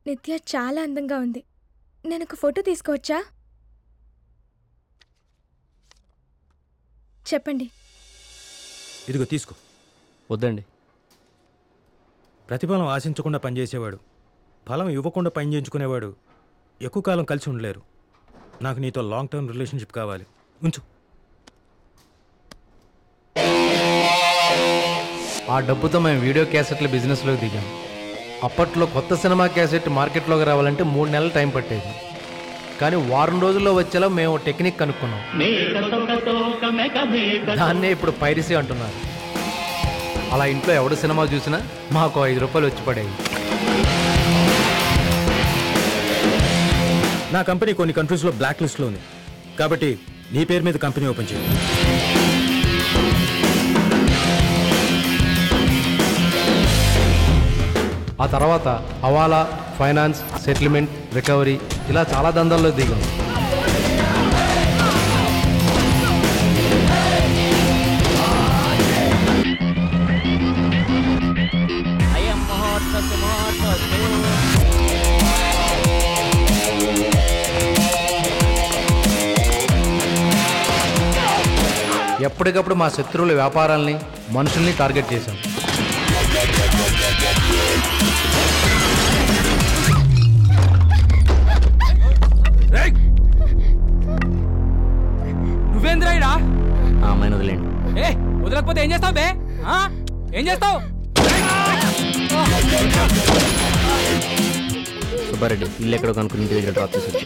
నిత్య చాలా అందంగా ఉంది నేను ఒక ఫోటో తీసుకోవచ్చా చెప్పండి ఇదిగో తీసుకో వద్దండి ప్రతిఫలం ఆశించకుండా పనిచేసేవాడు ఫలం ఇవ్వకుండా పని చేయించుకునేవాడు ఎక్కువ కాలం కలిసి ఉండలేరు నాకు నీతో లాంగ్ టర్మ్ రిలేషన్షిప్ కావాలి ఉంచు ఆ డబ్బుతో మేము వీడియో క్యాసెట్ల బిజినెస్లోకి దిగాం అప్పట్లో కొత్త సినిమా క్యాసెట్ మార్కెట్లోకి రావాలంటే మూడు నెలలు టైం పట్టేది కానీ వారం రోజుల్లో వచ్చేలా మేము టెక్నిక్ కనుక్కున్నాం దాన్నే ఇప్పుడు పైరసీ అంటున్నారు అలా ఇంట్లో ఎవడు సినిమా చూసినా మాకు ఐదు రూపాయలు వచ్చి పడేవి నా కంపెనీ కొన్ని కంట్రీస్లో బ్లాక్ లిస్ట్లో ఉంది కాబట్టి నీ పేరు మీద కంపెనీ ఓపెన్ చేయి ఆ తర్వాత హవాలా ఫైనాన్స్ సెటిల్మెంట్ రికవరీ ఇలా చాలా దందాల్లో దిగాం ఎప్పటికప్పుడు మా శత్రువుల వ్యాపారాల్ని మనుషుల్ని టార్గెట్ చేశాం నువ్వేంద్రాయిడా ఆ అమ్మాయిని వదిలేండి ఏ వదలకపోతే ఏం చేస్తావు బే ఆ? ఏం చేస్తావు సుబ్బారెడ్డి ఇల్లు ఎక్కడో కనుక్కుని ఇంటి దగ్గర డ్రాప్ చేసి వచ్చి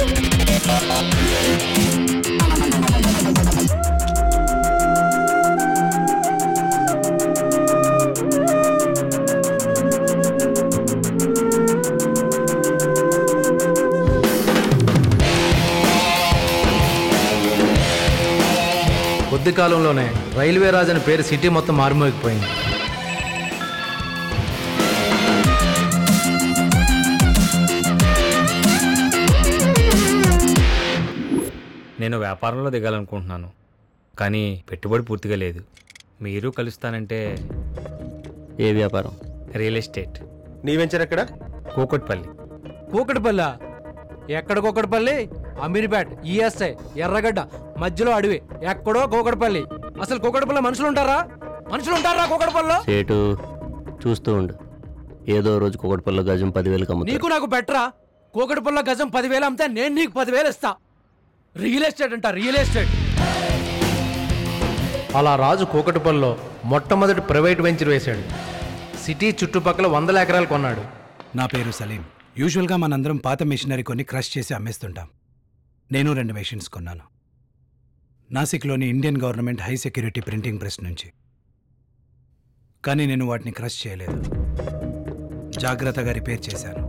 కొద్ది కాలంలోనే రైల్వే రాజ్ అనే పేరు సిటీ మొత్తం మారుమోగిపోయింది నేను వ్యాపారంలో దిగాలనుకుంటున్నాను కానీ పెట్టుబడి పూర్తిగా లేదు మీరు కలుస్తానంటే ఏ వ్యాపారం రియల్ ఎస్టేట్ నీ వెంచర్ ఎక్కడ కూకట్పల్లి కూకటిపల్లి ఎక్కడ కూకటిపల్లి అమీర్పేట్ ఈఎస్ఐ ఎర్రగడ్డ మధ్యలో అడవి ఎక్కడో కూకటిపల్లి అసలు కూకటిపల్లి మనుషులు ఉంటారా మనుషులు ఉంటారా కూకటిపల్లిలో సేటు చూస్తూ ఉండు ఏదో రోజు కుక్కటిపల్లి గజం పదివేలకు అమ్ముతారు నీకు నాకు బెటరా కూకటిపల్లి గజం పదివేలు అమ్మితే నేను నీకు పదివేలు ఇస్తా రియల్ ఎస్టేట్ అంట రియల్ ఎస్టేట్ అలా రాజు కూకటిపల్లిలో మొట్టమొదటి ప్రైవేట్ వెంచర్ వేశాడు సిటీ చుట్టుపక్కల వందల ఎకరాలు కొన్నాడు నా పేరు సలీం యూజువల్గా మనందరం పాత మిషనరీ కొన్ని క్రష్ చేసి అమ్మేస్తుంటాం నేను రెండు మెషిన్స్ కొన్నాను నాసిక్లోని Indian government high security printing press నుంచి కానీ నేను వాటిని క్రష్ చేయలేదు జాగ్రత్తగా రిపేర్ చేశాను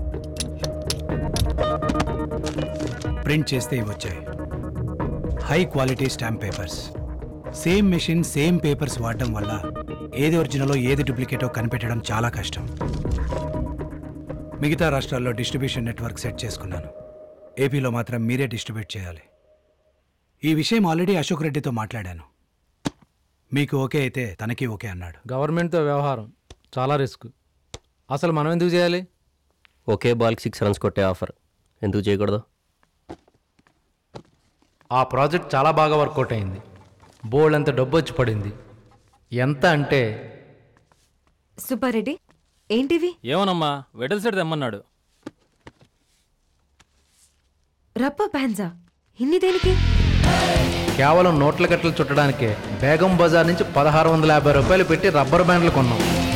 ప్రింట్ చేస్తే ఇవి వచ్చాయి high quality stamp papers same machine same papers వాడడం వల్ల ఏది ఒరిజినలో ఏది డూప్లికేటో కనిపెట్టడం చాలా కష్టం మిగతా రాష్ట్రాల్లో డిస్ట్రిబ్యూషన్ నెట్వర్క్ సెట్ చేసుకున్నాను ఏపీలో మాత్రం మీరే డిస్ట్రిబ్యూట్ చేయాలి ఈ విషయం ఆల్రెడీ అశోక్ రెడ్డితో మాట్లాడాను మీకు ఓకే అయితే తనకి ఓకే అన్నాడు గవర్నమెంట్తో వ్యవహారం చాలా రిస్క్ అసలు మనం ఎందుకు చేయాలి ఒకే బాల్కి సిక్స్ రన్స్ కొట్టే ఆఫర్ ఎందుకు చేయకూడదు ఆ ప్రాజెక్ట్ చాలా బాగా వర్కౌట్ అయింది బోల్డ్ అంత డబ్బు వచ్చి పడింది ఎంత అంటే సుబ్బారెడ్డి ఏంటివి ఏమోనమ్మా వెడల్ సెట్ తెమ్మన్నాడు రప్ప ప్యాన్జా ఇన్ని దేనికి కేవలం నోట్ల కట్టలు చుట్టడానికే బేగం బజార్ నుంచి పదహారు వందల యాభై రూపాయలు పెట్టి రబ్బర్ బ్యాండ్లు కొన్నాం